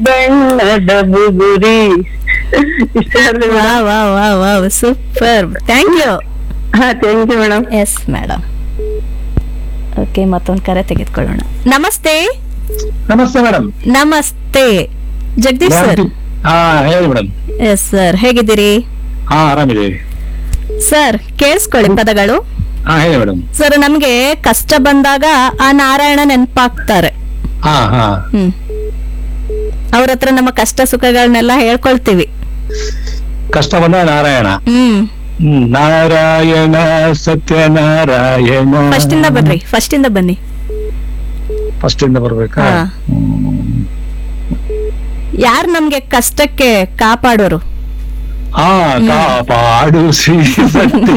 ಬಣ್ಣದ ಬುಗುರಿ ಇಷ್ಟ ಆದ್ರೆ ವಾ ವಾ ವಾ ವಾ ಸೂಪರ್ ಥ್ಯಾಂಕ್ ಯು ಹಾ thank you madam yes madam okay ಮತ್ತೊಂದು ಕರೆ ತೆಗೆದುಕೊಳ್ಳೋಣ ನಮಸ್ತೆ ನಮಸ್ತೆ ಮೇಡಮ್ ನಮಸ್ತೆ ಜಗದೀಶ್ ಸರ್ ಹಾ ಹೇಳಿ ಮೇಡಮ್ ಎಸ್ ಸರ್ ಹೇಗಿದ್ದೀರಿ ಹಾ ಆರಾಮಿದ್ದೀವಿ ಸರ್ ಕೇಳಿಸ್ಕೊಳ್ಳಿ ಪದಗಳು ಹಾ ಹೇಳಿ ಮೇಡಮ್ ಸರ್ ನಮ್ಗೆ ಕಷ್ಟ ಬಂದಾಗ ಆ ನಾರಾಯಣ ನೆನಪಾಗ್ತಾರೆ ಹಾ ಹಾ ಹ್ಮ್ ಅವ್ರ ಹತ್ರ ನಮ್ಮ ಕಷ್ಟ ಸುಖಗಳನ್ನೆಲ್ಲ ಹೇಳ್ಕೊಳ್ತೀವಿ ಕಷ್ಟ ಬಂದ Narayana hmm hmm Narayana Satyanarayana first ಇಂದ ಬರ್ರಿ ಫಸ್ಟ್ ಇಂದ ಬನ್ನಿ ಫಸ್ಟ್ ಇಂದ ಬರ್ಬೇಕಾ ಹಾ. ಯಾರು ನಮ್ಗೆ ಕಷ್ಟಕ್ಕೆ ಕಾಪಾಡೋರು ಹಾ ಕಾಪಾಡು ಶ್ರೀ ಸತ್ಯ